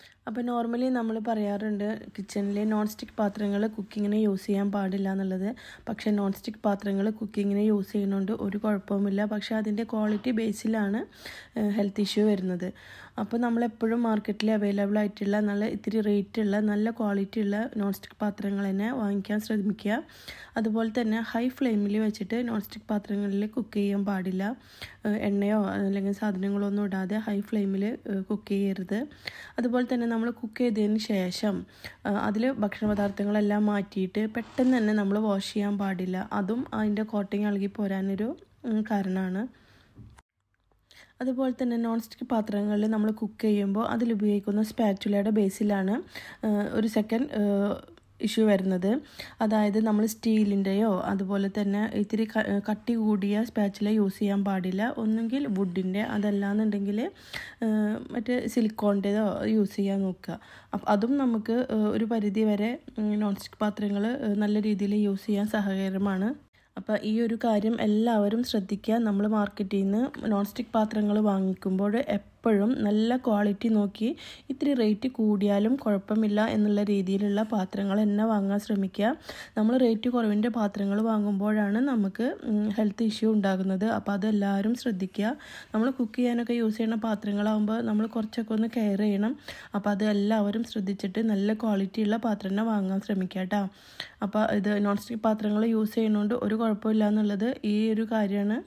അപ്പോൾ നോർമലി നമ്മൾ പറയാറുണ്ട് കിച്ചണിലെ നോൺ സ്റ്റിക്ക് പാത്രങ്ങൾ കുക്കിങ്ങിന് യൂസ് ചെയ്യാൻ പാടില്ല എന്നുള്ളത് പക്ഷേ നോൺ സ്റ്റിക്ക് പാത്രങ്ങൾ കുക്കിങ്ങിന് യൂസ് ചെയ്യുന്നതുകൊണ്ട് ഒരു കുഴപ്പവുമില്ല പക്ഷേ അതിൻ്റെ ക്വാളിറ്റി ബേസിലാണ് ഹെൽത്ത് ഇഷ്യൂ വരുന്നത് അപ്പോൾ നമ്മളെപ്പോഴും മാർക്കറ്റിൽ അവൈലബിൾ ആയിട്ടുള്ള നല്ല ഇത്തിരി റേറ്റ് ഉള്ള നല്ല ക്വാളിറ്റി ഉള്ള നോൺ സ്റ്റിക്ക് പാത്രങ്ങൾ തന്നെ വാങ്ങിക്കാൻ ശ്രമിക്കുക അതുപോലെ തന്നെ ഹൈ ഫ്ലെയിമിൽ വെച്ചിട്ട് നോൺ സ്റ്റിക്ക് പാത്രങ്ങളിൽ കുക്ക് ചെയ്യാൻ പാടില്ല എണ്ണയോ അല്ലെങ്കിൽ സാധനങ്ങളോ ഒന്നും ഇടാതെ ഹൈ ഫ്ലെയിമിൽ കുക്ക് ചെയ്യരുത് അതുപോലെ തന്നെ നമ്മൾ കുക്ക് ചെയ്തതിന് ശേഷം അതിൽ ഭക്ഷണ പദാർത്ഥങ്ങളെല്ലാം മാറ്റിയിട്ട് പെട്ടെന്ന് തന്നെ നമ്മൾ വാഷ് ചെയ്യാൻ പാടില്ല അതും അതിൻ്റെ കോട്ടിങ് ഇളകി പോരാനൊരു കാരണമാണ് അതുപോലെ തന്നെ നോൺ സ്റ്റിക്ക് പാത്രങ്ങളിൽ നമ്മൾ കുക്ക് ചെയ്യുമ്പോൾ അതിലുപയോഗിക്കുന്ന സ്പാറ്റുലയുടെ ബേസിലാണ് ഒരു സെക്കൻഡ് ഇഷ്യൂ വരുന്നത് അതായത് നമ്മൾ സ്റ്റീലിൻ്റെയോ അതുപോലെ തന്നെ ഇത്തിരി കട്ടി കൂടിയ സ്പാച്ചില യൂസ് ചെയ്യാൻ പാടില്ല ഒന്നുകിൽ വുഡിൻ്റെ അതല്ലാന്നുണ്ടെങ്കിൽ മറ്റേ സിലിക്കോണിൻ്റെതോ യൂസ് ചെയ്യാൻ നോക്കുക അപ്പം അതും നമുക്ക് ഒരു പരിധി വരെ നോൺ സ്റ്റിക്ക് പാത്രങ്ങൾ നല്ല രീതിയിൽ യൂസ് ചെയ്യാൻ സഹകരമാണ് അപ്പോൾ ഈ ഒരു കാര്യം എല്ലാവരും ശ്രദ്ധിക്കുക നമ്മൾ മാർക്കറ്റിൽ നിന്ന് നോൺ സ്റ്റിക്ക് പാത്രങ്ങൾ വാങ്ങിക്കുമ്പോൾ എപ്പോഴും നല്ല ക്വാളിറ്റി നോക്കി ഇത്തിരി റേറ്റ് കൂടിയാലും കുഴപ്പമില്ല എന്നുള്ള രീതിയിലുള്ള പാത്രങ്ങൾ തന്നെ വാങ്ങാൻ ശ്രമിക്കുക നമ്മൾ റേറ്റ് കുറവിൻ്റെ പാത്രങ്ങൾ വാങ്ങുമ്പോഴാണ് നമുക്ക് ഹെൽത്ത് ഇഷ്യൂ ഉണ്ടാകുന്നത് അപ്പോൾ അതെല്ലാവരും ശ്രദ്ധിക്കുക നമ്മൾ കുക്ക് ചെയ്യാനൊക്കെ യൂസ് ചെയ്യുന്ന പാത്രങ്ങളാകുമ്പോൾ നമ്മൾ കുറച്ചൊക്കെ ഒന്ന് കെയർ ചെയ്യണം അപ്പോൾ അത് എല്ലാവരും ശ്രദ്ധിച്ചിട്ട് നല്ല ക്വാളിറ്റിയുള്ള പാത്രം തന്നെ വാങ്ങാൻ ശ്രമിക്കുക കേട്ടോ അപ്പോൾ ഇത് നോൺ സ്റ്റിക്ക് പാത്രങ്ങൾ യൂസ് ചെയ്യുന്നതുകൊണ്ട് ഒരു കുഴപ്പമില്ല എന്നുള്ളത് ഈ ഒരു കാര്യമാണ്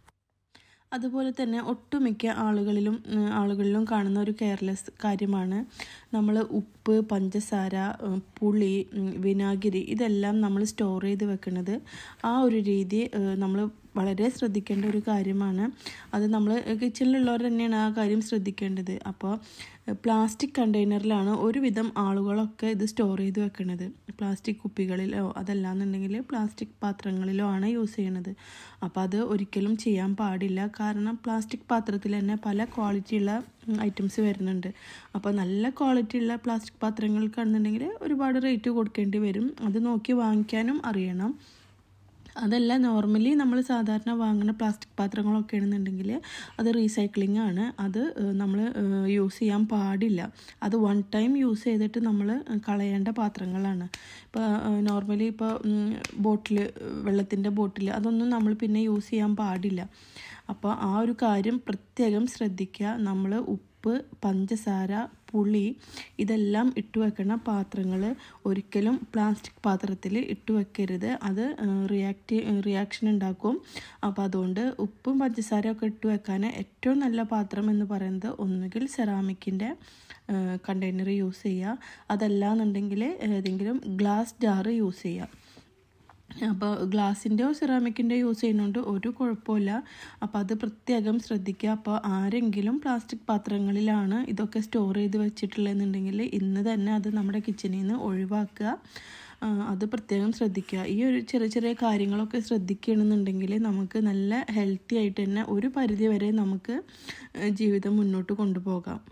അതുപോലെ തന്നെ ഒട്ടുമിക്ക ആളുകളിലും ആളുകളിലും കാണുന്ന ഒരു കെയർലെസ് കാര്യമാണ് നമ്മൾ ഉപ്പ് പഞ്ചസാര പുളി വിനാഗിരി ഇതെല്ലാം നമ്മൾ സ്റ്റോർ ചെയ്ത് വെക്കുന്നത് ആ ഒരു രീതി നമ്മൾ വളരെ ശ്രദ്ധിക്കേണ്ട ഒരു കാര്യമാണ് അത് നമ്മൾ കിച്ചണിലുള്ളവർ തന്നെയാണ് ആ കാര്യം ശ്രദ്ധിക്കേണ്ടത് അപ്പോൾ പ്ലാസ്റ്റിക് കണ്ടെയ്നറിലാണ് ഒരുവിധം ആളുകളൊക്കെ ഇത് സ്റ്റോർ ചെയ്ത് വെക്കുന്നത് പ്ലാസ്റ്റിക് കുപ്പികളിലോ അതല്ലാന്നുണ്ടെങ്കിൽ പ്ലാസ്റ്റിക് പാത്രങ്ങളിലോ ആണ് യൂസ് ചെയ്യണത് അപ്പോൾ അത് ഒരിക്കലും ചെയ്യാൻ പാടില്ല കാരണം പ്ലാസ്റ്റിക് പാത്രത്തിൽ തന്നെ പല ക്വാളിറ്റിയുള്ള ഐറ്റംസ് വരുന്നുണ്ട് അപ്പോൾ നല്ല ക്വാളിറ്റിയുള്ള പ്ലാസ്റ്റിക് പാത്രങ്ങൾക്കാണെന്നുണ്ടെങ്കിൽ ഒരുപാട് റേറ്റ് കൊടുക്കേണ്ടി വരും അത് നോക്കി വാങ്ങിക്കാനും അറിയണം അതല്ല നോർമലി നമ്മൾ സാധാരണ വാങ്ങുന്ന പ്ലാസ്റ്റിക് പാത്രങ്ങളൊക്കെ ആണെന്നുണ്ടെങ്കിൽ അത് റീസൈക്ലിംഗ് ആണ് അത് നമ്മൾ യൂസ് ചെയ്യാൻ പാടില്ല അത് വൺ ടൈം യൂസ് ചെയ്തിട്ട് നമ്മൾ കളയേണ്ട പാത്രങ്ങളാണ് ഇപ്പോൾ നോർമലി ഇപ്പോൾ ബോട്ടിൽ വെള്ളത്തിൻ്റെ ബോട്ടിൽ അതൊന്നും നമ്മൾ പിന്നെ യൂസ് ചെയ്യാൻ പാടില്ല അപ്പോൾ ആ ഒരു കാര്യം പ്രത്യേകം ശ്രദ്ധിക്കുക നമ്മൾ ഉപ്പ് പഞ്ചസാര പുളി ഇതെല്ലാം ഇട്ട് വെക്കുന്ന പാത്രങ്ങൾ ഒരിക്കലും പ്ലാസ്റ്റിക് പാത്രത്തിൽ ഇട്ട് വെക്കരുത് അത് റിയാക്ട് റിയാക്ഷൻ ഉണ്ടാക്കും അപ്പോൾ അതുകൊണ്ട് ഉപ്പും പഞ്ചസാരയൊക്കെ ഇട്ട് വെക്കാൻ ഏറ്റവും നല്ല പാത്രം എന്ന് പറയുന്നത് ഒന്നുകിൽ സെറാമിക്കിൻ്റെ കണ്ടെയ്നർ യൂസ് ചെയ്യുക അതല്ലാന്നുണ്ടെങ്കിൽ ഏതെങ്കിലും ഗ്ലാസ് ജാറ് യൂസ് ചെയ്യുക അപ്പോൾ ഗ്ലാസിൻ്റെയോ സെറാമിക്കിൻ്റെയോ യൂസ് ചെയ്യുന്നതുകൊണ്ട് ഒരു കുഴപ്പമില്ല അപ്പോൾ അത് പ്രത്യേകം ശ്രദ്ധിക്കുക അപ്പോൾ ആരെങ്കിലും പ്ലാസ്റ്റിക് പാത്രങ്ങളിലാണ് ഇതൊക്കെ സ്റ്റോർ ചെയ്ത് വെച്ചിട്ടുള്ളതെന്നുണ്ടെങ്കിൽ ഇന്ന് തന്നെ അത് നമ്മുടെ കിച്ചണിൽ നിന്ന് ഒഴിവാക്കുക അത് പ്രത്യേകം ശ്രദ്ധിക്കുക ഈ ഒരു ചെറിയ ചെറിയ കാര്യങ്ങളൊക്കെ ശ്രദ്ധിക്കുകയാണെന്നുണ്ടെങ്കിൽ നമുക്ക് നല്ല ഹെൽത്തി ആയിട്ട് തന്നെ ഒരു പരിധി വരെ നമുക്ക് ജീവിതം മുന്നോട്ട് കൊണ്ടുപോകാം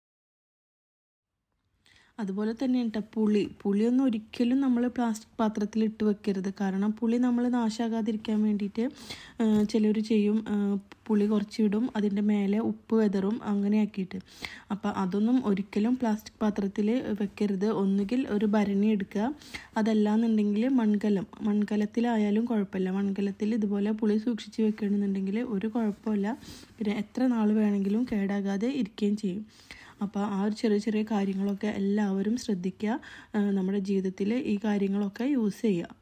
അതുപോലെ തന്നെ കേട്ടോ പുളി പുളിയൊന്നും ഒരിക്കലും നമ്മൾ പ്ലാസ്റ്റിക് പാത്രത്തിൽ ഇട്ട് വെക്കരുത് കാരണം പുളി നമ്മൾ നാശാകാതിരിക്കാൻ വേണ്ടിയിട്ട് ചിലർ ചെയ്യും പുളി കുറച്ചിടും അതിൻ്റെ മേലെ ഉപ്പ് വെതറും അങ്ങനെ ആക്കിയിട്ട് അപ്പോൾ അതൊന്നും ഒരിക്കലും പ്ലാസ്റ്റിക് പാത്രത്തിൽ വെക്കരുത് ഒന്നുകിൽ ഒരു ഭരണി എടുക്കുക അതല്ലാന്നുണ്ടെങ്കിൽ മൺകലം മൺകലത്തിലായാലും കുഴപ്പമില്ല മൺകലത്തിൽ ഇതുപോലെ പുളി സൂക്ഷിച്ച് വെക്കണമെന്നുണ്ടെങ്കിൽ ഒരു കുഴപ്പമില്ല പിന്നെ എത്ര നാൾ വേണമെങ്കിലും കേടാകാതെ ഇരിക്കുകയും ചെയ്യും അപ്പോൾ ആ ഒരു ചെറിയ ചെറിയ കാര്യങ്ങളൊക്കെ എല്ലാവരും ശ്രദ്ധിക്കുക നമ്മുടെ ജീവിതത്തിൽ ഈ കാര്യങ്ങളൊക്കെ യൂസ് ചെയ്യുക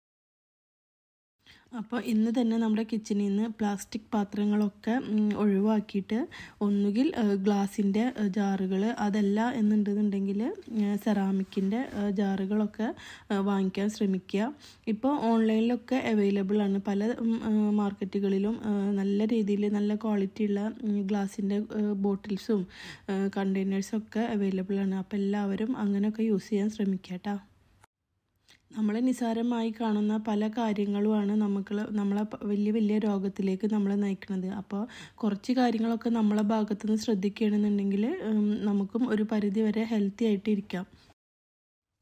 അപ്പോൾ ഇന്ന് തന്നെ നമ്മുടെ കിച്ചണിൽ നിന്ന് പ്ലാസ്റ്റിക് പാത്രങ്ങളൊക്കെ ഒഴിവാക്കിയിട്ട് ഒന്നുകിൽ ഗ്ലാസിൻ്റെ ജാറുകൾ അതല്ല എന്നുണ്ടെന്നുണ്ടെങ്കിൽ സെറാമിക്കിൻ്റെ ജാറുകളൊക്കെ വാങ്ങിക്കാൻ ശ്രമിക്കുക ഇപ്പോൾ ഓൺലൈനിലൊക്കെ അവൈലബിൾ ആണ് പല മാർക്കറ്റുകളിലും നല്ല രീതിയിൽ നല്ല ക്വാളിറ്റിയുള്ള ഗ്ലാസിൻ്റെ ബോട്ടിൽസും കണ്ടെയ്നേഴ്സും ഒക്കെ അവൈലബിൾ ആണ് അപ്പോൾ എല്ലാവരും അങ്ങനെയൊക്കെ യൂസ് ചെയ്യാൻ ശ്രമിക്കുക കേട്ടോ നമ്മൾ നിസാരമായി കാണുന്ന പല കാര്യങ്ങളുമാണ് നമുക്ക് നമ്മളെ വലിയ വലിയ രോഗത്തിലേക്ക് നമ്മളെ നയിക്കുന്നത് അപ്പോൾ കുറച്ച് കാര്യങ്ങളൊക്കെ നമ്മളെ ഭാഗത്തുനിന്ന് ശ്രദ്ധിക്കുകയാണെന്നുണ്ടെങ്കിൽ നമുക്കും ഒരു പരിധി വരെ ഹെൽത്തി ആയിട്ട് ഇരിക്കാം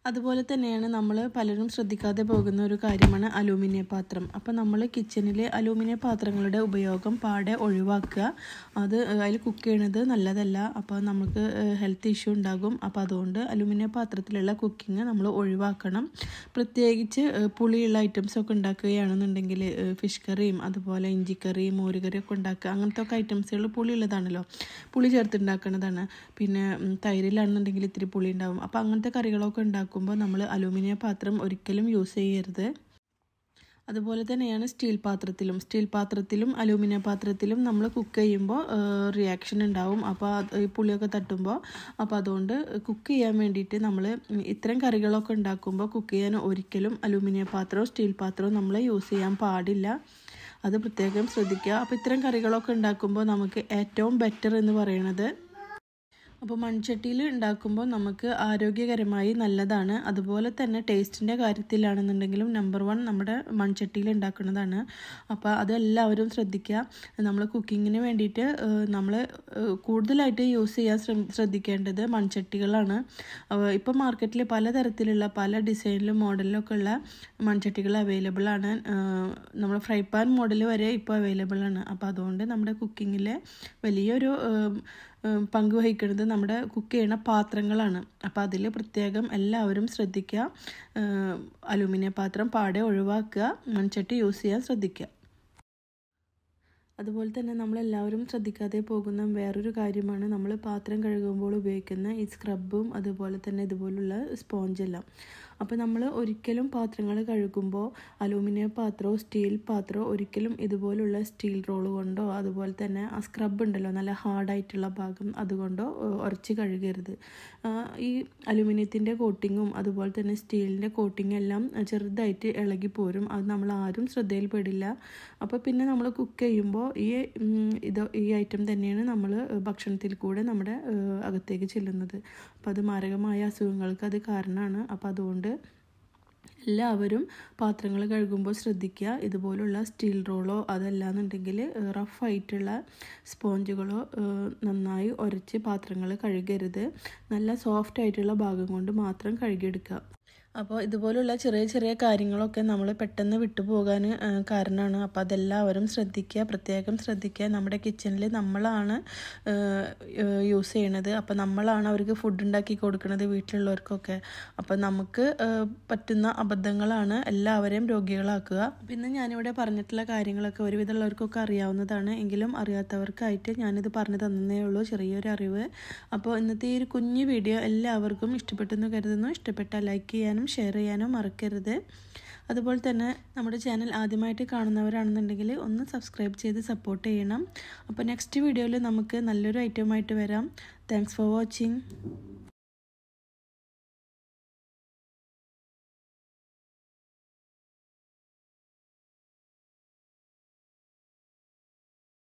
അതുപോലെ തന്നെയാണ് നമ്മൾ പലരും ശ്രദ്ധിക്കാതെ പോകുന്ന ഒരു കാര്യമാണ് അലൂമിനിയ പാത്രം അപ്പോൾ നമ്മൾ കിച്ചണിൽ അലൂമിനിയ പാത്രങ്ങളുടെ ഉപയോഗം പാടെ ഒഴിവാക്കുക അത് അതിൽ കുക്ക് ചെയ്യണത് നല്ലതല്ല അപ്പോൾ നമുക്ക് ഹെൽത്ത് ഇഷ്യൂ ഉണ്ടാകും അപ്പോൾ അതുകൊണ്ട് അലൂമിനിയ പാത്രത്തിലുള്ള കുക്കിംഗ് നമ്മൾ ഒഴിവാക്കണം പ്രത്യേകിച്ച് പുളിയുള്ള ഐറ്റംസ് ഒക്കെ ഉണ്ടാക്കുകയാണെന്നുണ്ടെങ്കിൽ ഫിഷ് കറിയും അതുപോലെ ഇഞ്ചിക്കറി മോരുകറി ഒക്കെ ഉണ്ടാക്കുക അങ്ങനത്തെ ഒക്കെ ഐറ്റംസുകൾ പുളിയുള്ളതാണല്ലോ പുളി ചേർത്തുണ്ടാക്കുന്നതാണ് പിന്നെ തൈരിലാണെന്നുണ്ടെങ്കിൽ ഇത്തിരി പുളി ഉണ്ടാവും അപ്പോൾ അങ്ങനത്തെ കറികളൊക്കെ ഉണ്ടാക്കും ഉണ്ടാക്കുമ്പോൾ നമ്മൾ അലൂമിനിയം പാത്രം ഒരിക്കലും യൂസ് ചെയ്യരുത് അതുപോലെ തന്നെയാണ് സ്റ്റീൽ പാത്രത്തിലും സ്റ്റീൽ പാത്രത്തിലും അലൂമിനിയം പാത്രത്തിലും നമ്മൾ കുക്ക് ചെയ്യുമ്പോൾ റിയാക്ഷൻ ഉണ്ടാവും അപ്പോൾ ഈ പുളിയൊക്കെ തട്ടുമ്പോൾ അപ്പോൾ അതുകൊണ്ട് കുക്ക് ചെയ്യാൻ വേണ്ടിയിട്ട് നമ്മൾ ഇത്തരം കറികളൊക്കെ ഉണ്ടാക്കുമ്പോൾ കുക്ക് ചെയ്യാൻ ഒരിക്കലും അലൂമിനിയം പാത്രമോ സ്റ്റീൽ പാത്രമോ നമ്മൾ യൂസ് ചെയ്യാൻ പാടില്ല അത് പ്രത്യേകം ശ്രദ്ധിക്കുക അപ്പോൾ ഇത്തരം കറികളൊക്കെ ഉണ്ടാക്കുമ്പോൾ നമുക്ക് ഏറ്റവും ബെറ്റർ എന്ന് പറയുന്നത് അപ്പോൾ മൺചട്ടിയിൽ ഉണ്ടാക്കുമ്പോൾ നമുക്ക് ആരോഗ്യകരമായി നല്ലതാണ് അതുപോലെ തന്നെ ടേസ്റ്റിൻ്റെ കാര്യത്തിലാണെന്നുണ്ടെങ്കിലും നമ്പർ വൺ നമ്മുടെ മൺചട്ടിയിൽ ഉണ്ടാക്കുന്നതാണ് അപ്പോൾ അതെല്ലാവരും ശ്രദ്ധിക്കുക നമ്മൾ കുക്കിങ്ങിന് വേണ്ടിയിട്ട് നമ്മൾ കൂടുതലായിട്ട് യൂസ് ചെയ്യാൻ ശ്രദ്ധിക്കേണ്ടത് മൺചട്ടികളാണ് ഇപ്പോൾ മാർക്കറ്റിൽ പലതരത്തിലുള്ള പല ഡിസൈനിലും മോഡലിലൊക്കെ ഉള്ള മൺചട്ടികൾ അവൈലബിൾ ആണ് നമ്മൾ ഫ്രൈ പാൻ മോഡൽ വരെ ഇപ്പോൾ അവൈലബിൾ ആണ് അപ്പോൾ അതുകൊണ്ട് നമ്മുടെ കുക്കിങ്ങിലെ വലിയൊരു പങ്ക് വഹിക്കുന്നത് നമ്മുടെ കുക്ക് ചെയ്യുന്ന പാത്രങ്ങളാണ് അപ്പോൾ അതിൽ പ്രത്യേകം എല്ലാവരും ശ്രദ്ധിക്കുക അലൂമിനിയം പാത്രം പാടെ ഒഴിവാക്കുക മൺചട്ടി യൂസ് ചെയ്യാൻ ശ്രദ്ധിക്കുക അതുപോലെ തന്നെ നമ്മളെല്ലാവരും ശ്രദ്ധിക്കാതെ പോകുന്ന വേറൊരു കാര്യമാണ് നമ്മൾ പാത്രം കഴുകുമ്പോൾ ഉപയോഗിക്കുന്ന ഈ സ്ക്രബും അതുപോലെ തന്നെ ഇതുപോലുള്ള സ്പോഞ്ചെല്ലാം അപ്പോൾ നമ്മൾ ഒരിക്കലും പാത്രങ്ങൾ കഴുകുമ്പോൾ അലൂമിനിയം പാത്രമോ സ്റ്റീൽ പാത്രമോ ഒരിക്കലും ഇതുപോലുള്ള സ്റ്റീൽ റോള് കൊണ്ടോ അതുപോലെ തന്നെ ആ സ്ക്രബ് ഉണ്ടല്ലോ നല്ല ഹാർഡായിട്ടുള്ള ഭാഗം അതുകൊണ്ടോ ഉരച്ച് കഴുകരുത് ഈ അലൂമിനിയത്തിൻ്റെ കോട്ടിങ്ങും അതുപോലെ തന്നെ സ്റ്റീലിൻ്റെ കോട്ടിങ്ങും എല്ലാം ചെറുതായിട്ട് ഇളകി പോരും അത് നമ്മൾ ആരും ശ്രദ്ധയിൽപ്പെടില്ല അപ്പോൾ പിന്നെ നമ്മൾ കുക്ക് ചെയ്യുമ്പോൾ ഈ ഇത് ഈ ഐറ്റം തന്നെയാണ് നമ്മൾ ഭക്ഷണത്തിൽ കൂടെ നമ്മുടെ അകത്തേക്ക് ചെല്ലുന്നത് അപ്പോൾ അത് മാരകമായ അസുഖങ്ങൾക്ക് അത് കാരണമാണ് അപ്പോൾ അതുകൊണ്ട് എല്ലാവരും പാത്രങ്ങൾ കഴുകുമ്പോൾ ശ്രദ്ധിക്കുക ഇതുപോലുള്ള സ്റ്റീൽ റോളോ അതല്ലാന്നുണ്ടെങ്കിൽ റഫായിട്ടുള്ള സ്പോഞ്ചുകളോ നന്നായി ഉരച്ച് പാത്രങ്ങൾ കഴുകരുത് നല്ല സോഫ്റ്റ് ആയിട്ടുള്ള ഭാഗം കൊണ്ട് മാത്രം കഴുകിയെടുക്കുക അപ്പോൾ ഇതുപോലുള്ള ചെറിയ ചെറിയ കാര്യങ്ങളൊക്കെ നമ്മൾ പെട്ടെന്ന് വിട്ടുപോകാൻ കാരണമാണ് അപ്പോൾ അതെല്ലാവരും ശ്രദ്ധിക്കുക പ്രത്യേകം ശ്രദ്ധിക്കുക നമ്മുടെ കിച്ചണിൽ നമ്മളാണ് യൂസ് ചെയ്യണത് അപ്പോൾ നമ്മളാണ് അവർക്ക് ഫുഡ് ഉണ്ടാക്കി കൊടുക്കുന്നത് വീട്ടിലുള്ളവർക്കൊക്കെ അപ്പോൾ നമുക്ക് പറ്റുന്ന അബദ്ധങ്ങളാണ് എല്ലാവരെയും രോഗികളാക്കുക പിന്നെ ഞാനിവിടെ പറഞ്ഞിട്ടുള്ള കാര്യങ്ങളൊക്കെ ഒരുവിധമുള്ളവർക്കൊക്കെ അറിയാവുന്നതാണ് എങ്കിലും അറിയാത്തവർക്കായിട്ട് ഞാനിത് പറഞ്ഞു തന്നേ ഉള്ളൂ ചെറിയൊരു അറിവ് അപ്പോൾ ഇന്നത്തെ ഈ ഒരു കുഞ്ഞു വീഡിയോ എല്ലാവർക്കും ഇഷ്ടപ്പെട്ടെന്ന് കരുതുന്നു ഇഷ്ടപ്പെട്ടാൽ ലൈക്ക് ചെയ്യാനും ഷെയർ ചെയ്യാനും മറക്കരുത് അതുപോലെ തന്നെ നമ്മുടെ ചാനൽ ആദ്യമായിട്ട് കാണുന്നവരാണെന്നുണ്ടെങ്കിൽ ഒന്ന് സബ്സ്ക്രൈബ് ചെയ്ത് സപ്പോർട്ട് ചെയ്യണം അപ്പോൾ നെക്സ്റ്റ് വീഡിയോയിൽ നമുക്ക് നല്ലൊരു ഐറ്റമായിട്ട് വരാം താങ്ക്സ് ഫോർ വാച്ചിങ്